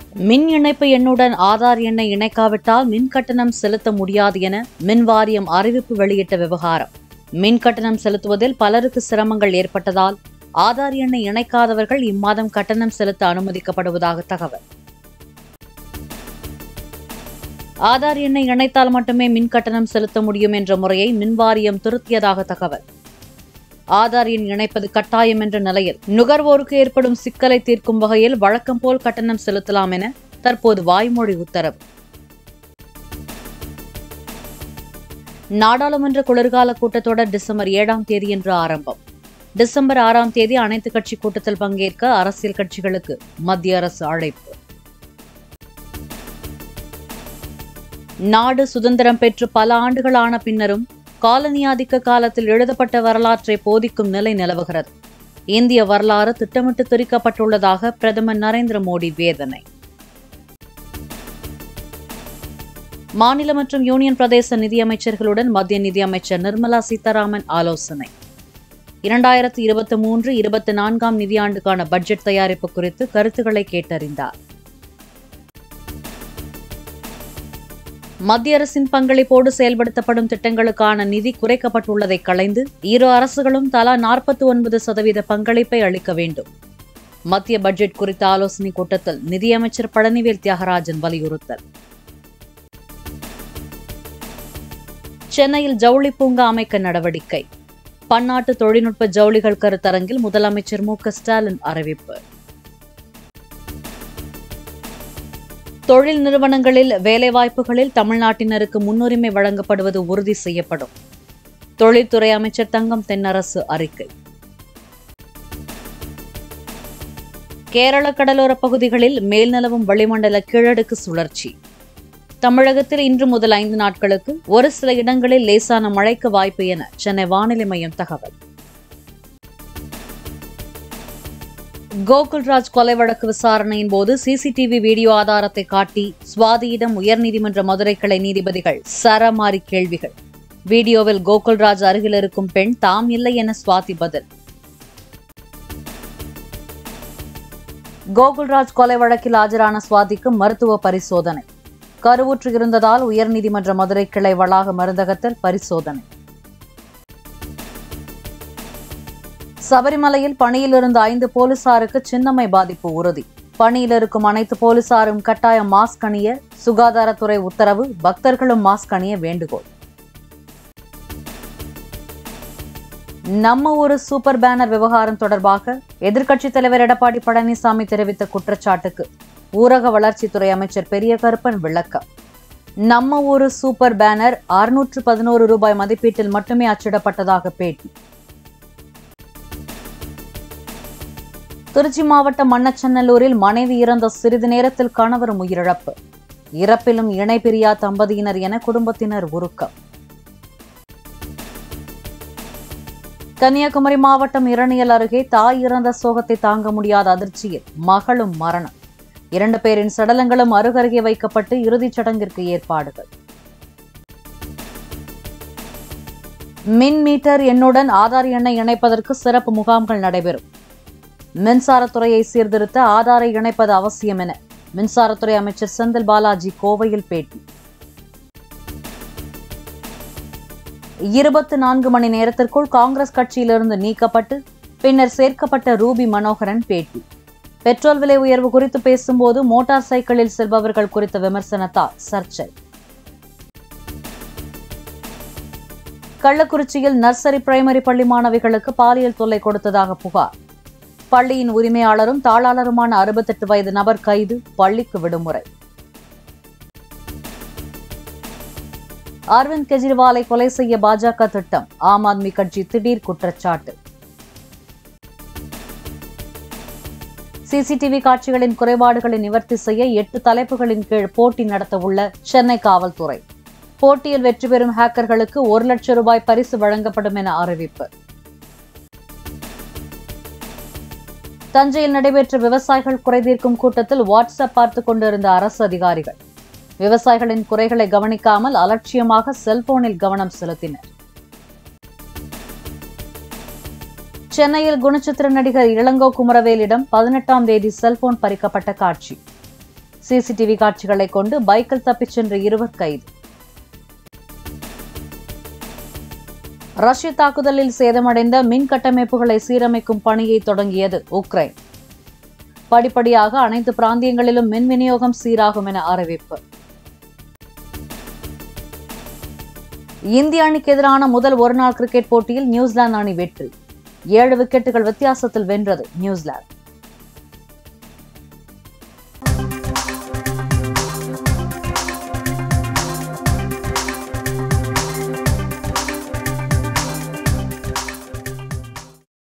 மின் இணைப்பு எண்ணுடன் ஆதார் எண்ணை இணைக்காவிட்டால் மின் கட்டணம் செலுத்த முடியாது என மின் வாரியம் அறிவிப்பு வெளியிட்ட விவகாரம் மின் கட்டணம் செலுத்துவதில் பலருக்கு சிரமங்கள் ஏற்பட்டதால் ஆதார் எண்ணை இணைக்காதவர்கள் இம்மாதம் கட்டணம் செலுத்த அனுமதிக்கப்படுவதாக தகவல் ஆதார் எண்ணை இணைத்தால் மட்டுமே மின் கட்டணம் செலுத்த முடியும் என்ற முறையை மின் வாரியம் திருத்தியதாக தகவல் ஆதார் எண் இணைப்பது கட்டாயம் என்ற நிலையில் நுகர்வோருக்கு ஏற்படும் சிக்கலை தீர்க்கும் வகையில் வழக்கம் போல் கட்டணம் செலுத்தலாம் என தற்போது வாய்மொழி உத்தரவு நாடாளுமன்ற குளிர்கால கூட்டத்தொடர் டிசம்பர் ஏழாம் தேதியன்று ஆரம்பம் டிசம்பர் ஆறாம் தேதி அனைத்து கட்சி கூட்டத்தில் பங்கேற்க அரசியல் கட்சிகளுக்கு மத்திய அரசு அழைப்பு நாடு சுதந்திரம் பெற்று பல ஆண்டுகளான பின்னரும் காலனி ஆதிக்க காலத்தில் எழுதப்பட்ட வரலாற்றை போதிக்கும் நிலை நிலவுகிறது இந்திய வரலாறு திட்டமிட்டு திரிக்கப்பட்டுள்ளதாக பிரதமர் நரேந்திர மோடி வேதனை மாநில மற்றும் யூனியன் பிரதேச நிதியமைச்சர்களுடன் மத்திய நிதியமைச்சர் நிர்மலா சீதாராமன் ஆலோசனை இரண்டாயிரத்தி இருபத்தி மூன்று இருபத்தி நான்காம் நிதியாண்டுக்கான பட்ஜெட் தயாரிப்பு குறித்து கருத்துக்களை கேட்டறிந்தார் மத்திய அரசின் பங்களிப்போடு செயல்படுத்தப்படும் திட்டங்களுக்கான நிதி குறைக்கப்பட்டுள்ளதை களைந்து இரு அரசுகளும் தலா நாற்பத்தி ஒன்பது சதவீத பங்களிப்பை அளிக்க வேண்டும் மத்திய பட்ஜெட் குறித்த ஆலோசனைக் கூட்டத்தில் நிதியமைச்சர் பழனிவேல் தியாகராஜன் வலியுறுத்தல் சென்னையில் ஜவுளி பூங்கா அமைக்க நடவடிக்கை பன்னாட்டு தொழில்நுட்ப ஜவுளிகள் கருத்தரங்கில் முதலமைச்சர் மு க ஸ்டாலின் அறிவிப்பு தொழில் நிறுவனங்களில் வேலைவாய்ப்புகளில் தமிழ்நாட்டினருக்கு முன்னுரிமை வழங்கப்படுவது உறுதி செய்யப்படும் தொழில்துறை அமைச்சர் தங்கம் தென்னரசு அறிக்கை கேரள கடலோர பகுதிகளில் மேல்நிலவும் வளிமண்டல கீழடுக்கு சுழற்சி தமிழகத்தில் இன்று முதல் ஐந்து நாட்களுக்கு ஒரு சில இடங்களில் லேசான மழைக்கு வாய்ப்பு என சென்னை வானிலை மையம் தகவல் கோகுல்ராஜ் கொலை வழக்கு விசாரணையின் போது சிசிடிவி வீடியோ ஆதாரத்தை காட்டி சுவாதியிடம் உயர்நீதிமன்ற மதுரை கிளை நீதிபதிகள் சரமாரி கேள்விகள் வீடியோவில் கோகுல்ராஜ் அருகில் இருக்கும் பெண் தாம் இல்லை என சுவாதி பதில் கோகுல்ராஜ் கொலை வழக்கில் ஆஜரான சுவாதிக்கு மருத்துவ பரிசோதனை கருவுற்று இருந்ததால் உயர்நீதிமன்ற மதுரை கிளை வளாக மருந்தகத்தில் பரிசோதனை சபரிமலையில் பணியில் இருந்த ஐந்து போலீசாருக்கு சின்னம்மை பாதிப்பு உறுதி பணியில் இருக்கும் அனைத்து போலீசாரும் கட்டாயம் மாஸ்க் அணிய சுகாதாரத்துறை உத்தரவு பக்தர்களும் மாஸ்க் அணிய வேண்டுகோள் நம்ம ஒரு சூப்பர் பேனர் விவகாரம் தொடர்பாக எதிர்க்கட்சித் தலைவர் எடப்பாடி பழனிசாமி தெரிவித்த குற்றச்சாட்டுக்கு ஊரக வளர்ச்சித்துறை அமைச்சர் பெரிய கருப்பன் விளக்கம் நம்ம ஊரு சூப்பர் பேனர் அறுநூற்று பதினோரு ரூபாய் மதிப்பீட்டில் மட்டுமே அச்சிடப்பட்டதாக பேட்டி திருச்சி மாவட்டம் மண்ணச்சநல்லூரில் மனைவி இறந்த சிறிது நேரத்தில் கணவரும் உயிரிழப்பு இறப்பிலும் இணை பிரியா தம்பதியினர் என குடும்பத்தினர் உருக்கம் கன்னியாகுமரி மாவட்டம் இரணியல் அருகே தாய் இறந்த சோகத்தை தாங்க முடியாத அதிர்ச்சியில் மகளும் மரணம் இரண்டு பேரின் சடலங்களும் அருகருகே வைக்கப்பட்டு இறுதிச் சடங்கிற்கு ஏற்பாடுகள் மின் மீட்டர் எண்ணுடன் ஆதார் எண்ணை இணைப்பதற்கு சிறப்பு முகாம்கள் நடைபெறும் மின்சாரத்துறையை சீர்திருத்த ஆதாரை இணைப்பது அவசியம் என மின்சாரத்துறை அமைச்சர் செந்தில் பாலாஜி கோவையில் பேட்டி இருபத்தி நான்கு மணி நேரத்திற்குள் காங்கிரஸ் கட்சியிலிருந்து நீக்கப்பட்டு பின்னர் சேர்க்கப்பட்ட ரூபி மனோகரன் பேட்டி பெட்ரோல் விலை உயர்வு குறித்து பேசும்போது மோட்டார் சைக்கிளில் செல்பவர்கள் குறித்த விமர்சனத்தால் சர்ச்சை கள்ளக்குறிச்சியில் நர்சரி பிரைமரி பள்ளி மாணவிகளுக்கு பாலியல் தொல்லை கொடுத்ததாக புகார் பள்ளியின் உரிமையாளரும் தாளாளருமான அறுபத்தெட்டு வயது நபர் கைது பள்ளிக்கு விடுமுறை அரவிந்த் கெஜ்ரிவாலை கொலை செய்ய பாஜக திட்டம் ஆம் ஆத்மி கட்சி திடீர் குற்றச்சாட்டு சிசிடிவி காட்சிகளின் குறைபாடுகளை நிவர்த்தி செய்ய எட்டு தலைப்புகளின் கீழ் போட்டி நடத்த உள்ள சென்னை காவல்துறை போட்டியில் வெற்றி பெறும் ஹேக்கர்களுக்கு ஒரு லட்சம் ரூபாய் பரிசு வழங்கப்படும் என அறிவிப்பு தஞ்சையில் நடைபெற்ற விவசாயிகள் குறைதீர்க்கும் கூட்டத்தில் வாட்ஸ்அப் பார்த்துக் கொண்டிருந்த அரசு அதிகாரிகள் விவசாயிகளின் குறைகளை கவனிக்காமல் அலட்சியமாக செல்போனில் கவனம் செலுத்தினர் சென்னையில் குணச்சித்திர நடிகர் இளங்கோ குமரவேலிடம் பதினெட்டாம் தேதி செல்போன் பறிக்கப்பட்ட காட்சி சிசிடிவி காட்சிகளை கொண்டு பைக்கில் தப்பிச் சென்ற இருவர் கைது ரஷ்ய தாக்குதலில் சேதமடைந்த மின் கட்டமைப்புகளை சீரமைக்கும் பணியை தொடங்கியது உக்ரைன் படிப்படியாக அனைத்து பிராந்தியங்களிலும் மின் விநியோகம் சீராகும் என அறிவிப்பு இந்திய அணிக்கு எதிரான முதல் ஒருநாள் கிரிக்கெட் போட்டியில் நியூசிலாந்து அணி வெற்றி ஏழு விக்கெட்டுகள் வித்தியாசத்தில் வென்றது நியூசிலாந்து